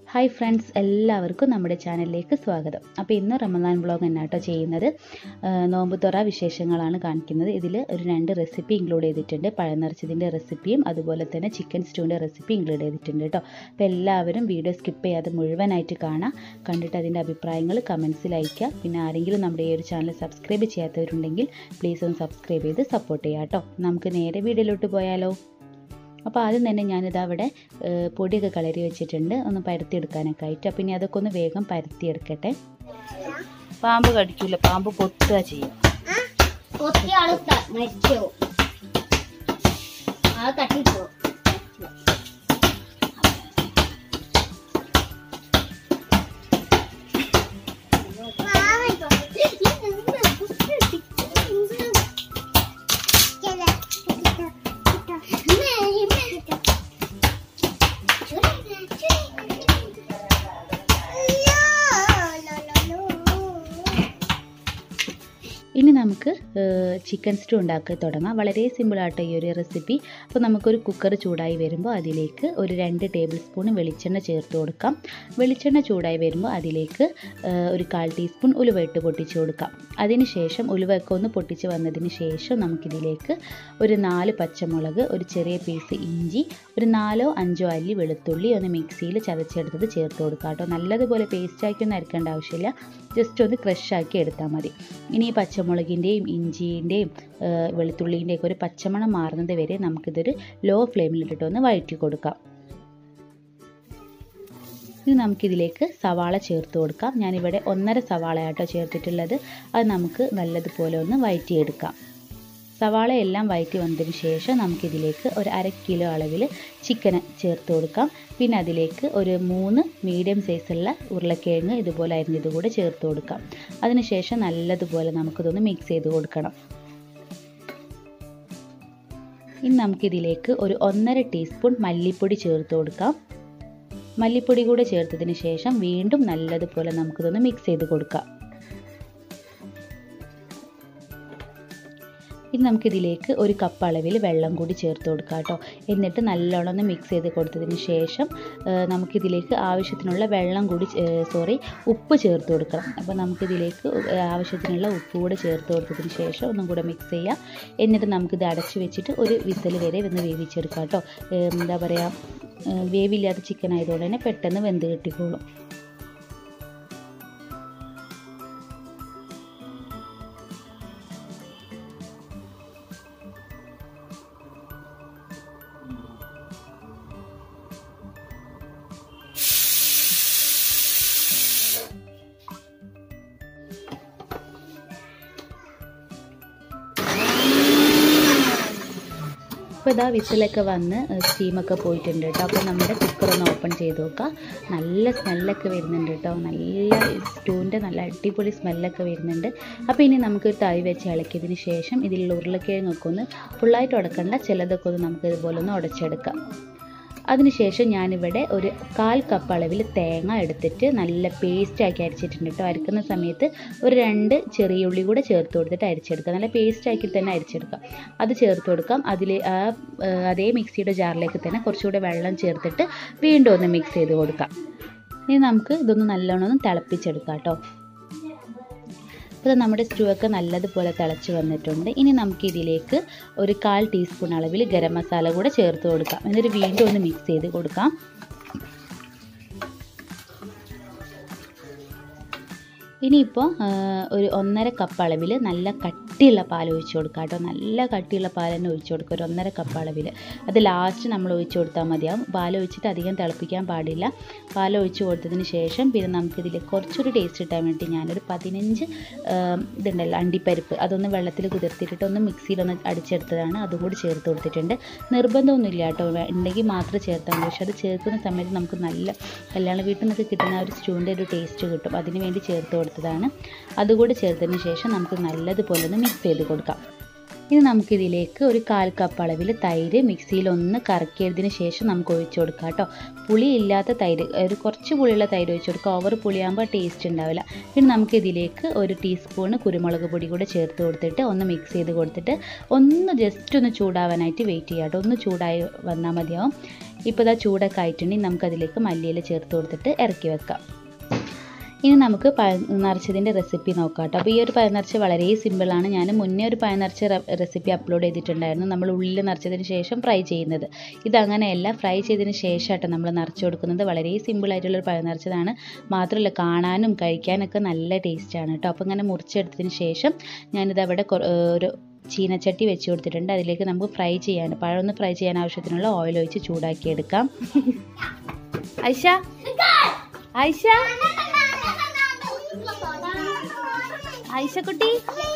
Hi friends എല്ലാവർക്കും നമ്മുടെ ചാനലിലേക്ക് സ്വാഗതം അപ്പോൾ ഇന്ന് റമദാൻ വ്ളോഗ് എന്നാട്ടോ ചെയ്യുന്നത് ആ, നോമ്പ് തുറ വിശേഷങ്ങളാണ് കാണിക്കുന്നത് ഇതിൽ ഒരു രണ്ട് റെസിപ്പി ഇൻക്ലൂഡ് ചെയ്തിട്ടുണ്ട് പഴം നിറച്ചതിൻ്റെ റെസിപ്പിയും അതുപോലെ തന്നെ ചിക്കൻ സ്റ്റൂവിൻ്റെ റെസിപ്പി ഇൻക്ലൂഡ് ചെയ്തിട്ടുണ്ട് കേട്ടോ അപ്പോൾ എല്ലാവരും വീഡിയോ സ്കിപ്പ് ചെയ്യാതെ മുഴുവനായിട്ട് കാണാം കണ്ടിട്ട് അതിൻ്റെ അഭിപ്രായങ്ങൾ കമൻസിൽ അയയ്ക്കുക പിന്നെ ആരെങ്കിലും നമ്മുടെ ഈ ഒരു ചാനൽ സബ്സ്ക്രൈബ് ചെയ്യാത്തവരുണ്ടെങ്കിൽ പ്ലീസ് ഒന്ന് സബ്സ്ക്രൈബ് ചെയ്ത് സപ്പോർട്ട് ചെയ്യാം കേട്ടോ നമുക്ക് നേരെ വീഡിയോയിലോട്ട് പോയാലോ അപ്പോൾ ആദ്യം തന്നെ ഞാനിത് അവിടെ ഏഹ്, പൊടിയൊക്കെ കളരി വെച്ചിട്ടുണ്ട് ഒന്ന് പരത്തിയെടുക്കാനൊക്കെ ആയിട്ട് അപ്പം ഇനി അതൊക്കെ ഒന്ന് വേഗം പരത്തിയെടുക്കട്ടെ പാമ്പ് കടിക്കില്ല പാമ്പ് പൊട്ടുക ചെയ്യും ഒറ്റയാള് ത- മരിച്ചോ ആ തട്ടിപ്പോ ഇനി നമുക്ക് ചിക്കൻ സ്റ്റൂ ഉണ്ടാക്കി തുടങ്ങാം വളരെ സിമ്പിളായിട്ട് ഈ ഒരു റെസിപ്പി അപ്പോൾ നമുക്കൊരു കുക്കർ ചൂടായി വരുമ്പോൾ അതിലേക്ക് ഒരു രണ്ട് ടേബിൾ സ്പൂൺ വെളിച്ചെണ്ണ ചേർത്ത് കൊടുക്കാം വെളിച്ചെണ്ണ ചൂടായി വരുമ്പോൾ അതിലേക്ക് ഏഹ്, ഒരു കാൽ ടീസ്പൂൺ ഉലുവ ഇട്ട് പൊട്ടിച്ച് കൊടുക്കാം അതിന് ശേഷം ഉലുവയൊക്കെ ഒന്ന് പൊട്ടിച്ച് വന്നതിന് ശേഷം നമുക്കിതിലേക്ക് ഒരു നാല് പച്ചമുളക് ഒരു ചെറിയ പീസ് ഇഞ്ചി ഒരു നാലോ അഞ്ചോ അല്ലി വെളുത്തുള്ളി ഒന്ന് മിക്സിയിൽ ചതച്ചെടുത്തത് ചേർത്ത് കൊടുക്കാം കേട്ടോ നല്ലതുപോലെ പേസ്റ്റാക്കി ഒന്നും അരക്കേണ്ട ആവശ്യമില്ല ജസ്റ്റ് ഒന്ന് ക്രഷാക്കി എടുത്താൽ മതി ഇനി ഈ പച്ചമുളകിൻ്റെയും ഇഞ്ചിൻ്റെയും വെളുത്തുള്ളിൻ്റെയൊക്കെ ഒരു പച്ചമണം മാറുന്നത് വരെ നമുക്കിതൊരു ലോ ഫ്ലെയിമിലിട്ടിട്ട് ഒന്ന് വഴറ്റി കൊടുക്കാം ഇനി നമുക്കിതിലേക്ക് സവാള ചേർത്ത് കൊടുക്കാം ഞാനിവിടെ ഒന്നര സവാളയാട്ടോ ചേർത്തിട്ടുള്ളത് അത് നമുക്ക് നല്ലതുപോലെ ഒന്ന് വഴറ്റിയെടുക്കാം സവാള എല്ലാം വഴറ്റി വന്നതിന് ശേഷം നമുക്കിതിലേക്ക് ഒരു അര കിലോ അളവിൽ ചിക്കന് ചേർത്ത് കൊടുക്കാം പിന്നെ അതിലേക്ക് ഒരു മൂന്ന് മീഡിയം സൈസുള്ള ഉരുളക്കിഴങ്ങ് ഇതുപോലെ അരിഞ്ഞത് കൂടെ ചേർത്ത് കൊടുക്കാം അതിനുശേഷം നല്ലതുപോലെ നമുക്കിതൊന്ന് മിക്സ് ചെയ്ത് കൊടുക്കണം ഇനി നമുക്കിതിലേക്ക് ഒരു ഒന്നര ടീസ്പൂൺ മല്ലിപ്പൊടി ചേർത്ത് കൊടുക്കാം മല്ലിപ്പൊടി കൂടെ ചേർത്തതിന് ശേഷം വീണ്ടും നല്ലതുപോലെ നമുക്കിതൊന്ന് മിക്സ് ചെയ്ത് കൊടുക്കാം ഇനി നമുക്കിതിലേക്ക് ഒരു കപ്പ് അളവിൽ വെള്ളം കൂടി ചേർത്ത് കൊടുക്കാം കേട്ടോ എന്നിട്ട് നല്ലോണം ഒന്ന് മിക്സ് ചെയ്ത് കൊടുത്തതിന് ശേഷം ആ, നമുക്കിതിലേക്ക് ആവശ്യത്തിനുള്ള വെള്ളം കൂടി സോറി ഉപ്പ് ചേർത്ത് കൊടുക്കണം അപ്പോൾ നമുക്കിതിലേക്ക് ആവശ്യത്തിനുള്ള ഉപ്പ് കൂടെ ചേർത്ത് കൊടുത്തതിന് ശേഷം ഒന്നും കൂടെ മിക്സ് ചെയ്യാം എന്നിട്ട് നമുക്കിത് അടച്ചു വെച്ചിട്ട് ഒരു വിസൽ വരെ ഒന്ന് വേവിച്ചെടുക്കാം കേട്ടോ ഏ, എന്താ പറയുക ഏ, വേവില്ലാത്ത ചിക്കൻ ആയതുകൊണ്ട് തന്നെ പെട്ടെന്ന് വെന്ത് കിട്ടിക്കോളും അപ്പോൾ ഇതാ വിസിലൊക്കെ വന്ന് സ്റ്റീമൊക്കെ പോയിട്ടുണ്ട് കേട്ടോ അപ്പോൾ നമ്മുടെ കുക്കർ ഒന്ന് ഓപ്പൺ ചെയ്ത് നോക്കാം നല്ല സ്മെല്ലൊക്കെ വരുന്നുണ്ട് കേട്ടോ നല്ല സ്റ്റൂവിൻ്റെ നല്ല അടിപൊളി സ്മെല്ലൊക്കെ വരുന്നുണ്ട് അപ്പോൾ ഇനി നമുക്ക് തവി വെച്ച് ഇളക്കിയതിന് ശേഷം ഇതിലുള്ള ഉരുളക്കിഴങ്ങൊക്കെ ഒന്ന് ഫുള്ളായിട്ട് ഉടക്കണ്ട ചിലതൊക്കെ ഒന്ന് നമുക്ക് ഇതുപോലെ ഒന്ന് ഉടച്ചെടുക്കാം അതിനുശേഷം ഞാനിവിടെ ഒരു കാൽ കപ്പ് അളവിൽ തേങ്ങ എടുത്തിട്ട് നല്ല പേസ്റ്റ് ആക്കി അരിച്ചിട്ടുണ്ട് കേട്ടോ അരക്കുന്ന സമയത്ത് ഒരു രണ്ട് ചെറിയ ഉള്ളി കൂടെ ചേർത്ത് കൊടുത്തിട്ട് അരിച്ചെടുക്കുക നല്ല പേസ്റ്റ് ആക്കി തന്നെ അരിച്ചെടുക്കാം അത് ചേർത്ത് കൊടുക്കാം അതിൽ ആ ആ, അതേ മിക്സിയുടെ ജാറിലേക്ക് തന്നെ കുറച്ചുകൂടെ വെള്ളം ചേർത്തിട്ട് വീണ്ടും ഒന്ന് മിക്സ് ചെയ്ത് കൊടുക്കാം ഇനി നമുക്ക് ഇതൊന്ന് നല്ലോണം ഒന്ന് തിളപ്പിച്ചെടുക്കാം കേട്ടോ അപ്പോൾ ഇത് നമ്മുടെ സ്റ്റൂ ഒക്കെ നല്ലതുപോലെ തിളച്ച് വന്നിട്ടുണ്ട് ഇനി നമുക്ക് ഇതിലേക്ക് ഒരു കാൽ ടീസ്പൂൺ അളവിൽ ഗരം മസാല കൂടെ ചേർത്ത് കൊടുക്കാം എന്നിട്ട് വീണ്ടും ഒന്ന് മിക്സ് ചെയ്ത് കൊടുക്കാം ഇനിയിപ്പോൾ ഒരു ഒന്നര കപ്പ് അളവിൽ നല്ല കട്ടിയുള്ള പാൽ ഒഴിച്ച് കൊടുക്കുക കേട്ടോ നല്ല കട്ടിയുള്ള പാൽ തന്നെ ഒഴിച്ച് കൊടുക്കുക ഒരു ഒന്നര കപ്പ് അളവിൽ അത് ലാസ്റ്റ് നമ്മൾ ഒഴിച്ച് കൊടുത്താൽ മതിയാവും പാൽ ഒഴിച്ചിട്ട് അധികം തിളപ്പിക്കാൻ പാടില്ല പാൽ ഒഴിച്ച് കൊടുത്തതിന് ശേഷം പിന്നെ നമുക്കിതിൽ കുറച്ചൊരു ടേസ്റ്റ് കിട്ടാൻ വേണ്ടി ഞാനൊരു പതിനഞ്ച് ആം, ഇതുണ്ടല്ലോ അണ്ടിപ്പരിപ്പ് അതൊന്ന് വെള്ളത്തിൽ കുതിർത്തിട്ടിട്ട് ഒന്ന് മിക്സിയിലൊന്ന് അടിച്ചെടുത്തതാണ് അതും കൂടി ചേർത്ത് കൊടുത്തിട്ടുണ്ട് നിർബന്ധമൊന്നുമില്ല കേട്ടോ വേ- ഉണ്ടെങ്കിൽ മാത്രമേ ചേർത്താൽ മതി പക്ഷെ അത് ചേർക്കുന്ന സമയത്ത് നമുക്ക് നല്ല കല്യാണ വീട്ടിൽ നിന്നൊക്കെ കിട്ടുന്ന ആ ഒരു സ്റ്റൂവിൻ്റെ ഒരു ടേസ്റ്റ് കിട്ടും അതിന് വേണ്ടി ചേർത്ത് കൊടുത്തതാണ് അതുകൂടി ചേർത്തതിന് ശേഷം നമുക്ക് നല്ലതുപോലെ ഒന്ന് മിക്സ് ചെയ്ത് കൊടുക്കാം ഇനി നമുക്കിതിലേക്ക് ഒരു കാൽ കപ്പ് അളവിൽ തൈര് മിക്സിയിൽ ഒന്ന് കറക്കിയതിന് ശേഷം നമുക്ക് ഒഴിച്ചു കൊടുക്കാം കേട്ടോ പുളി ഇല്ലാത്ത തൈര് ഒരു കുറച്ച് പുളിയുള്ള തൈര് ഒഴിച്ചു കൊടുക്കുക ഓവർ പുളിയാകുമ്പോൾ ടേസ്റ്റ് ഉണ്ടാവില്ല പിന്നെ നമുക്കിതിലേക്ക് ഒരു ടീസ്പൂണ് കുരുമുളക് പൊടി കൂടെ ചേർത്ത് കൊടുത്തിട്ട് ഒന്ന് മിക്സ് ചെയ്ത് കൊടുത്തിട്ട് ഒന്ന് ജസ്റ്റ് ഒന്ന് ചൂടാവാനായിട്ട് വെയിറ്റ് ചെയ്യാം കേട്ടോ ഒന്ന് ചൂടായി വന്നാൽ മതിയാവും ഇപ്പോൾ ഇതാ ചൂടൊക്കെ ആയിട്ടുണ്ടെങ്കിൽ നമുക്കതിലേക്ക് മല്ലിയില ചേർത്ത് കൊടുത്തിട്ട് ഇറക്കി വെക്കാം ഇനി നമുക്ക് പഴ നിറച്ചതിൻ്റെ റെസിപ്പി നോക്കാം കേട്ടോ അപ്പോൾ ഈ ഒരു പഴം നിറച്ച് വളരെ സിമ്പിളാണ് ഞാൻ മുന്നേ ഒരു പഴം നിറച്ച റെസിപ്പി അപ്ലോഡ് ചെയ്തിട്ടുണ്ടായിരുന്നു നമ്മൾ ഉള്ളിൽ നിറച്ചതിന് ശേഷം ഫ്രൈ ചെയ്യുന്നത് ഇതങ്ങനെയല്ല ഫ്രൈ ചെയ്തതിന് ശേഷമായിട്ട് നമ്മൾ നിറച്ച് കൊടുക്കുന്നത് വളരെ സിമ്പിളായിട്ടുള്ളൊരു പഴം നിറച്ചതാണ് മാത്രമല്ല കാണാനും കഴിക്കാനൊക്കെ നല്ല ടേസ്റ്റാണ് കേട്ടോ അപ്പോൾ ഇങ്ങനെ മുറിച്ചെടുത്തതിന് ശേഷം ഞാനിത് അവിടെ കൊ- ഏർ ഒരു ചീനച്ചട്ടി വെച്ച് കൊടുത്തിട്ടുണ്ട് അതിലേക്ക് നമുക്ക് ഫ്രൈ ചെയ്യാൻ പഴം ഒന്ന് ഫ്രൈ ചെയ്യാൻ ആവശ്യത്തിനുള്ള ഓയിൽ ഒഴിച്ച് ചൂടാക്കി എടുക്കാം ഐഷ ഐഷ ഐഷ കുട്ടി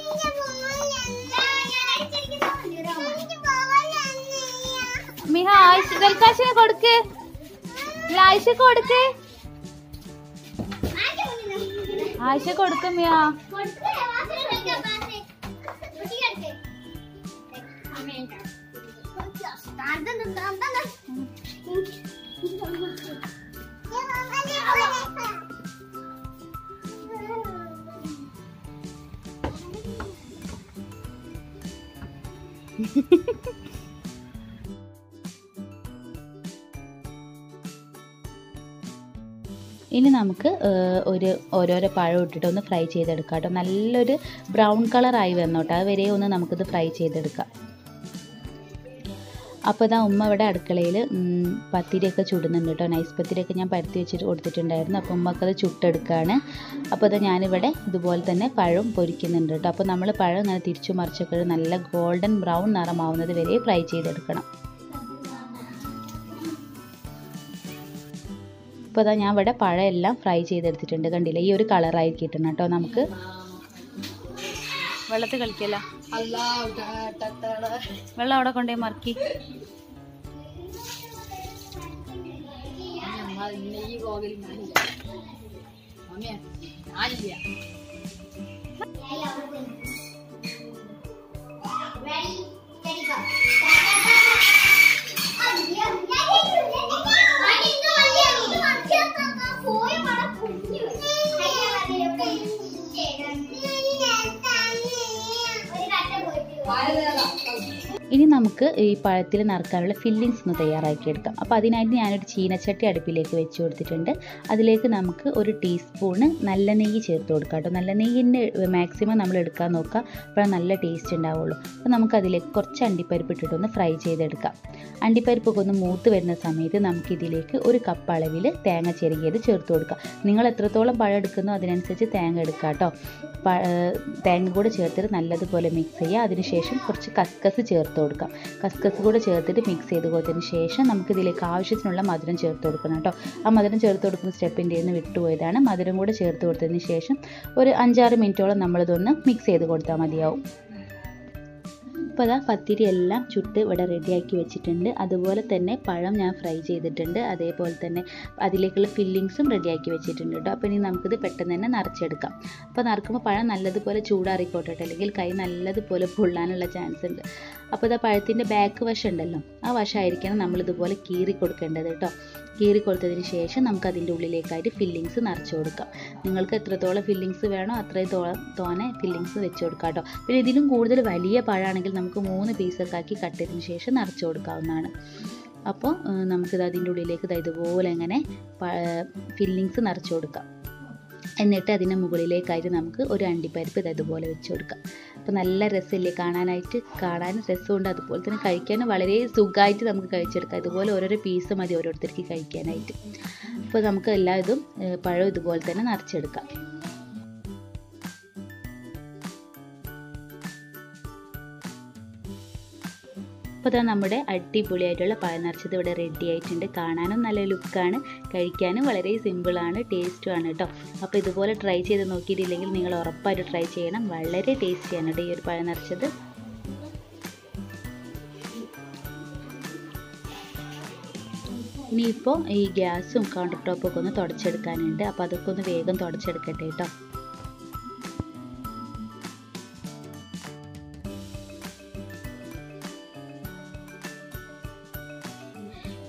മിഹ ആയിഷ ദൽക്കാശിനെ കൊടുക്ക് ഇല്ല, ആയിഷക്ക് കൊടുക്ക് ആയിഷ കൊടുക്കും മിയ ഇനി നമുക്ക് ഏഹ്, ഒരു ഓരോരോ പഴം ഇട്ടിട്ട് ഒന്ന് ഫ്രൈ ചെയ്തെടുക്കാം കേട്ടോ നല്ലൊരു ബ്രൗൺ കളറായി വന്നോട്ടെ അതുവരെ ഒന്ന് നമുക്കിത് ഫ്രൈ ചെയ്തെടുക്കാം അപ്പോൾ ഇതാ ഉമ്മ ഇവിടെ അടുക്കളയിൽ പത്തിരിയൊക്കെ ചുടുന്നുണ്ട് കേട്ടോ നൈസ് പത്തിരിയൊക്കെ ഞാൻ പരത്തി വെച്ചിട്ട് കൊടുത്തിട്ടുണ്ടായിരുന്നു അപ്പോൾ ഉമ്മക്ക് അത് ചുട്ടെടുക്കുകയാണ് അപ്പോൾ ഇതാ ഞാനിവിടെ ഇതുപോലെ തന്നെ പഴം പൊരിക്കുന്നുണ്ട് കേട്ടോ അപ്പോൾ നമ്മൾ പഴം ഇങ്ങനെ തിരിച്ചു മറിച്ചൊക്കെ നല്ല ഗോൾഡൻ ബ്രൗൺ നിറമാവുന്നത് വരെ ഫ്രൈ ചെയ്തെടുക്കണം ഇപ്പോൾ ഇതാ ഞാൻ ഇവിടെ പഴം എല്ലാം ഫ്രൈ ചെയ്തെടുത്തിട്ടുണ്ട് കണ്ടില്ല ഈ ഒരു കളറായി കിട്ടണം കേട്ടോ നമുക്ക് വെള്ളത്തിൽ കളിക്കല്ല വെള്ളം അവിടെ കൊണ്ടുപോയി മറക്കി ഇനി നമുക്ക് ഈ പഴത്തിൽ നിറക്കാനുള്ള ഫില്ലിങ്സ് ഒന്ന് തയ്യാറാക്കി എടുക്കാം അപ്പോൾ അതിനായിട്ട് ഞാനൊരു ചീനച്ചട്ടി അടുപ്പിലേക്ക് വെച്ച് കൊടുത്തിട്ടുണ്ട് അതിലേക്ക് നമുക്ക് ഒരു ടീസ്പൂണ് നല്ല നെയ്യ് ചേർത്ത് കൊടുക്കാം കേട്ടോ നല്ല നെയ്യിൻ്റെ മാക്സിമം നമ്മൾ എടുക്കാൻ നോക്കുക അപ്പോൾ നല്ല ടേസ്റ്റ് ഉണ്ടാവുള്ളൂ അപ്പോൾ നമുക്ക് അതിലേക്ക് കുറച്ച് അണ്ടിപ്പരിപ്പ് ഇട്ടിട്ടൊന്ന് ഫ്രൈ ചെയ്തെടുക്കാം അണ്ടിപ്പരിപ്പൊക്കെ ഒന്ന് മൂത്ത് വരുന്ന സമയത്ത് നമുക്കിതിലേക്ക് ഒരു കപ്പ് അളവിൽ തേങ്ങ ചെറുകിയത് ചേർത്ത് കൊടുക്കാം നിങ്ങൾ എത്രത്തോളം പഴം എടുക്കുന്നോ അതിനനുസരിച്ച് തേങ്ങ എടുക്കുക കേട്ടോ പ- ഏർ തേങ്ങ കൂടെ ചേർത്തിട്ട് നല്ലതുപോലെ മിക്സ് ചെയ്യുക അതിനുശേഷം കുറച്ച് കസ്കസ് ചേർത്ത് കൊടുക്കാം കസ്കസ് കൂടെ ചേർത്തിട്ട് മിക്സ് ചെയ്ത് കൊടുത്തതിന് ശേഷം നമുക്ക് ഇതിലേക്ക് ആവശ്യത്തിനുള്ള മധുരം ചേർത്ത് കൊടുക്കണം കേട്ടോ ആ മധുരം ചേർത്ത് കൊടുക്കുന്ന സ്റ്റെപ്പിൻ്റെ നിന്ന് വിട്ടുപോയതാണ് മധുരം കൂടെ ചേർത്ത് കൊടുത്തതിന് ശേഷം ഒരു അഞ്ചാറ് മിനിറ്റോളം നമ്മളിതൊന്ന് മിക്സ് ചെയ്ത് കൊടുത്താൽ മതിയാവും ഇപ്പോൾ അതാ പത്തിരി എല്ലാം ചുട്ട് ഇവിടെ റെഡിയാക്കി വെച്ചിട്ടുണ്ട് അതുപോലെ തന്നെ പഴം ഞാൻ ഫ്രൈ ചെയ്തിട്ടുണ്ട് അതേപോലെ തന്നെ അതിലേക്കുള്ള ഫില്ലിങ്സും റെഡിയാക്കി വെച്ചിട്ടുണ്ട് കേട്ടോ അപ്പോൾ ഇനി നമുക്കിത് പെട്ടെന്ന് തന്നെ നിറച്ചെടുക്കാം അപ്പോൾ നിറക്കുമ്പോൾ പഴം നല്ലതുപോലെ ചൂടാറിക്കോട്ടെ ട്ടോ. അല്ലെങ്കിൽ കൈ നല്ലതുപോലെ പൊള്ളാനുള്ള ചാൻസ് ഉണ്ട് അപ്പോൾ ഇതാ പഴത്തിൻ്റെ ബാക്ക് വശം ഉണ്ടല്ലോ ആ വശമായിരിക്കണം നമ്മളിതുപോലെ കീറി കൊടുക്കേണ്ടത് കേട്ടോ കീറി കൊടുത്തതിന് ശേഷം നമുക്ക് അതിൻ്റെ ഉള്ളിലേക്കായിട്ട് ഫില്ലിങ്സ് നിറച്ച് കൊടുക്കാം നിങ്ങൾക്ക് എത്രത്തോളം ഫില്ലിങ്സ് വേണോ അത്രയും തോളം തോനെ ഫില്ലിങ്സ് വെച്ച് കൊടുക്കാം കേട്ടോ പിന്നെ ഇതിലും കൂടുതൽ വലിയ പഴമാണെങ്കിൽ നമുക്ക് മൂന്ന് പീസൊക്കെ ആക്കി കട്ട് ചെയ്തതിന് ശേഷം നിറച്ച് കൊടുക്കാവുന്നതാണ് അപ്പോൾ ഏഹ്, നമുക്കിത് അതിൻ്റെ ഉള്ളിലേക്ക് ദാ ഇതുപോലെ ഇങ്ങനെ ഫില്ലിങ്സ് നിറച്ച് കൊടുക്കാം എന്നിട്ട് അതിന് മുകളിലേക്കായിട്ട് നമുക്ക് ഒരു അണ്ടിപ്പരിപ്പ് ഇത് ഇതുപോലെ വെച്ച് കൊടുക്കാം അപ്പോൾ നല്ല രസമില്ലേ കാണാനായിട്ട് കാണാൻ രസമുണ്ട് അതുപോലെ തന്നെ കഴിക്കാനും വളരെ സുഖമായിട്ട് നമുക്ക് കഴിച്ചെടുക്കാം ഇതുപോലെ ഓരോരോ പീസ് മതി ഓരോരുത്തർക്ക് കഴിക്കാനായിട്ട് അപ്പോൾ നമുക്ക് എല്ലാ ഇതും ഏഹ്, പഴം ഇതുപോലെ തന്നെ നിറച്ചെടുക്കാം അപ്പോൾ ഇതാ നമ്മുടെ അടിപൊളിയായിട്ടുള്ള പഴം നിറച്ചത് ഇവിടെ റെഡി ആയിട്ടുണ്ട് കാണാനും നല്ല ലുക്കാണ് കഴിക്കാനും വളരെ സിമ്പിളാണ് ടേസ്റ്റുമാണ് കേട്ടോ അപ്പോൾ ഇതുപോലെ ട്രൈ ചെയ്ത് നോക്കിയിട്ടില്ലെങ്കിൽ നിങ്ങൾ ഉറപ്പായിട്ട് ട്രൈ ചെയ്യണം വളരെ ടേസ്റ്റിയാണ് കേട്ടോ ഈ ഒരു പഴം നിറച്ചത് ഇനിയിപ്പോൾ ഈ ഗ്യാസും കൗണ്ടർ ടോപ്പൊക്കെ ഒന്ന് തുടച്ചെടുക്കാനുണ്ട് അപ്പോൾ അതൊക്കെ ഒന്ന് വേഗം തുടച്ചെടുക്കട്ടെ കേട്ടോ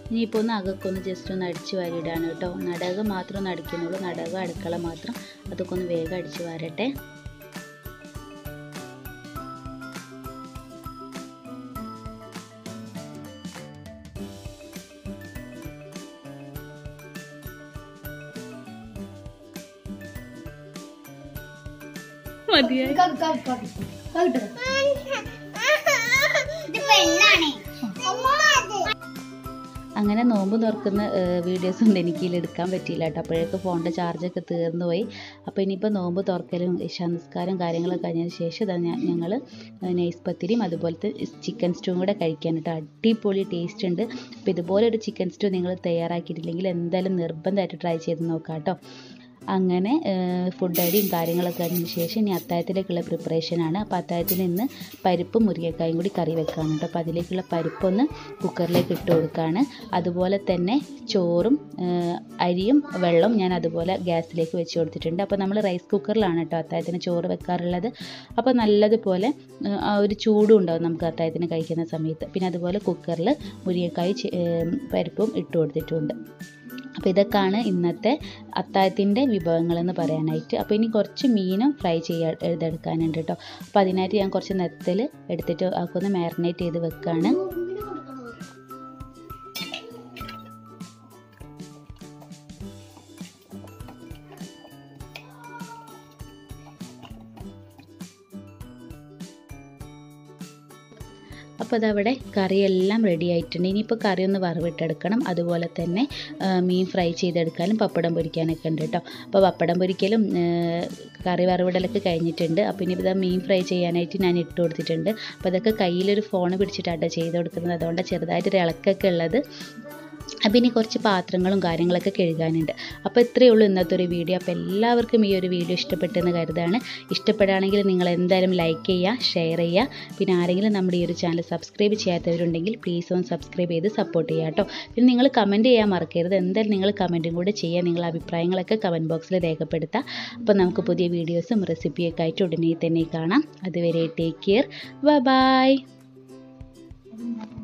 ഇനിയിപ്പോൾ ഒന്ന് അകമൊക്കെ ഒന്ന് ജസ്റ്റ് ഒന്ന് അടിച്ച് വാരിയിടാണ് കേട്ടോ നടകം മാത്രം ഒന്ന് അടിക്കുന്നുള്ളൂ നടകം അടുക്കള മാത്രം അതൊക്കെ ഒന്ന് വേഗം അടിച്ച് വാരട്ടെ മതിയായി ഇത് പെണ്ണാണേ അങ്ങനെ നോമ്പ് തുറക്കുന്ന വീഡിയോസ് ഒന്നും എനിക്ക് ഇതിൽ എടുക്കാൻ പറ്റിയില്ല കേട്ടോ അപ്പോഴേക്ക് ഫോണിൻ്റെ ചാർജൊക്കെ തീർന്നു പോയി അപ്പോൾ ഇനിയിപ്പോൾ നോമ്പ് തുറക്കലും ഇഷാനിസ്കാരം കാര്യങ്ങളൊക്കെ കഴിഞ്ഞതിന് ശേഷം ഇതാ ഞങ്ങൾ നൈസ് പത്തിരിയും അതുപോലത്തെ ചിക്കൻ സ്റ്റൂവും കൂടെ കഴിക്കാൻ കേട്ടോ അടിപൊളി ടേസ്റ്റ് ഉണ്ട് അപ്പോൾ ഇതുപോലെ ഒരു ചിക്കൻ സ്റ്റൂ നിങ്ങൾ തയ്യാറാക്കിയിട്ടില്ലെങ്കിൽ എന്തായാലും നിർബന്ധമായിട്ട് ട്രൈ ചെയ്ത് നോക്കാം കേട്ടോ അങ്ങനെ ഫുഡ് അടിയും കാര്യങ്ങളൊക്കെ കഴിഞ്ഞ ശേഷം ഇനി അത്തായത്തിലേക്കുള്ള പ്രിപ്പറേഷനാണ് അപ്പോൾ അത്തായത്തിന് ഇന്ന് പരിപ്പും മുരിങ്ങക്കായും കൂടി കറി വെക്കാണ് കേട്ടോ അപ്പോൾ അതിലേക്കുള്ള പരിപ്പൊന്ന് കുക്കറിലേക്ക് ഇട്ട് കൊടുക്കുകയാണ് അതുപോലെ തന്നെ ചോറും ഏഹ്, അരിയും വെള്ളം ഞാൻ അതുപോലെ ഗ്യാസിലേക്ക് വെച്ച് കൊടുത്തിട്ടുണ്ട് അപ്പോൾ നമ്മൾ റൈസ് കുക്കറിലാണ് കേട്ടോ അത്തായത്തിന് ചോറ് വെക്കാറുള്ളത് അപ്പോൾ നല്ലതുപോലെ ഏഹ്, ആ ഒരു ചൂടും ഉണ്ടാവും നമുക്ക് അത്തായത്തിന് കഴിക്കുന്ന സമയത്ത് പിന്നെ അതുപോലെ കുക്കറിൽ മുരിങ്ങക്കായ് ചെ- ഏഹ്, പരിപ്പും ഇട്ട് കൊടുത്തിട്ടുണ്ട് അപ്പോൾ ഇതൊക്കെയാണ് ഇന്നത്തെ അത്താഴത്തിൻ്റെ വിഭവങ്ങളെന്ന് പറയാനായിട്ട് അപ്പോൾ ഇനി കുറച്ച് മീനും ഫ്രൈ ചെയ്യാൻ ഇതെടുക്കാനുണ്ട് കേട്ടോ അപ്പോൾ അതിനായിട്ട് ഞാൻ കുറച്ച് നെത്തൽ എടുത്തിട്ട് അതൊക്കെ ഒന്ന് മാരിനേറ്റ് ചെയ്ത് വെക്കുകയാണ് അപ്പോൾ അതവിടെ കറിയെല്ലാം റെഡി ആയിട്ടുണ്ട് ഇനിയിപ്പോൾ കറി ഒന്ന് വറവിട്ടെടുക്കണം അതുപോലെ തന്നെ ആ, മീൻ ഫ്രൈ ചെയ്തെടുക്കാനും പപ്പടം പൊരിക്കാനൊക്കെ ഉണ്ട് കേട്ടോ അപ്പോൾ പപ്പടം പൊരിക്കലും ആ, കറി വറവിടലൊക്കെ കഴിഞ്ഞിട്ടുണ്ട് അപ്പോൾ ഇനി ഇതാ മീൻ ഫ്രൈ ചെയ്യാനായിട്ട് ഞാൻ ഇട്ട് കൊടുത്തിട്ടുണ്ട് അപ്പോൾ അതൊക്കെ കയ്യിലൊരു ഫോൺ പിടിച്ചിട്ടാട്ടോ ചെയ്ത് കൊടുക്കുന്നത് അതുകൊണ്ട് ചെറുതായിട്ടൊരു ഇളക്കൊക്കെ ഉള്ളത് അപ്പം ഇനി കുറച്ച് പാത്രങ്ങളും കാര്യങ്ങളൊക്കെ കഴുകാനുണ്ട് അപ്പോൾ ഇത്രയേ ഉള്ളൂ ഇന്നത്തെ ഒരു വീഡിയോ അപ്പോൾ എല്ലാവർക്കും ഈ ഒരു വീഡിയോ ഇഷ്ടപ്പെട്ടെന്ന് കരുതാണ് ഇഷ്ടപ്പെടുകയാണെങ്കിൽ നിങ്ങൾ എന്തായാലും ലൈക്ക് ചെയ്യുക ഷെയർ ചെയ്യുക പിന്നെ ആരെങ്കിലും നമ്മുടെ ഈ ഒരു ചാനൽ സബ്സ്ക്രൈബ് ചെയ്യാത്തവരുണ്ടെങ്കിൽ പ്ലീസ് ഒന്ന് സബ്സ്ക്രൈബ് ചെയ്ത് സപ്പോർട്ട് ചെയ്യുക കേട്ടോ പിന്നെ നിങ്ങൾ കമൻറ്റ് ചെയ്യാൻ മറക്കരുത് എന്തായാലും നിങ്ങൾ കമൻറ്റും കൂടെ ചെയ്യുക നിങ്ങളുടെ അഭിപ്രായങ്ങളൊക്കെ കമൻറ്റ് ബോക്സിൽ രേഖപ്പെടുത്തുക അപ്പോൾ നമുക്ക് പുതിയ വീഡിയോസും റെസിപ്പിയൊക്കെ ആയിട്ട് ഉടനെ തന്നെ കാണാം അതുവരെ ടേക്ക് കെയർ ബൈ